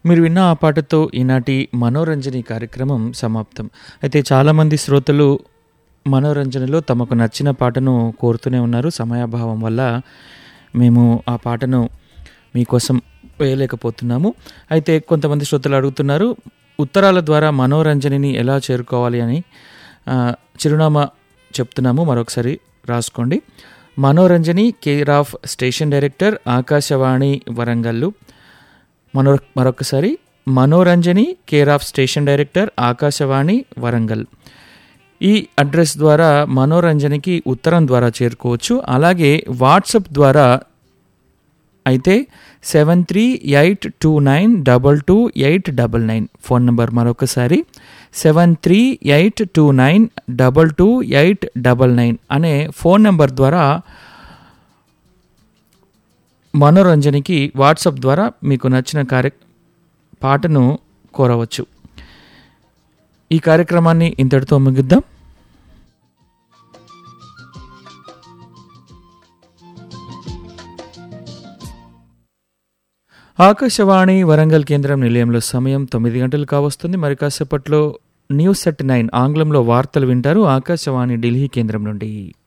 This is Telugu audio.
మీరు విన్న ఆ పాటతో ఈనాటి మనోరంజని కార్యక్రమం సమాప్తం అయితే చాలామంది శ్రోతలు మనోరంజనలో తమకు నచ్చిన పాటను కోరుతూనే ఉన్నారు సమయాభావం వల్ల మేము ఆ పాటను మీకోసం వేయలేకపోతున్నాము అయితే కొంతమంది శ్రోతలు అడుగుతున్నారు ఉత్తరాల ద్వారా మనోరంజనిని ఎలా చేరుకోవాలి అని ఆ, చిరునామా చెప్తున్నాము మరొకసారి రాసుకోండి Manoranjani care of station director Akashvani Warangal మనో మరొకసారి Manoranjani care of station director Akashvani Warangal ఈ అడ్రస్ ద్వారా మనోరంజనికి ఉత్తరం ద్వారా చేరుకోవచ్చు అలాగే వాట్సాప్ ద్వారా అయితే seven three eight two nine double two eight double nine phone number మరొకసారి seven three eight two nine double two eight double nine అనే ఫోన్ నెంబర్ ద్వారా మనోరంజనికి వాట్సాప్ ద్వారా మీకు నచ్చిన కార్య పాటను కోరవచ్చు ఈ కార్యక్రమాన్ని ఇంతటితో ముగిద్దాం ఆకాశవాణి వరంగల్ కేంద్రం నిలయంలో సమయం తొమ్మిది గంటలు కావస్తుంది మరి కాసేపట్లో న్యూస్ సెట్ నైన్ ఆంగ్లంలో వార్తలు వింటారు ఆకాశవాణి ఢిల్లీ కేంద్రం నుండి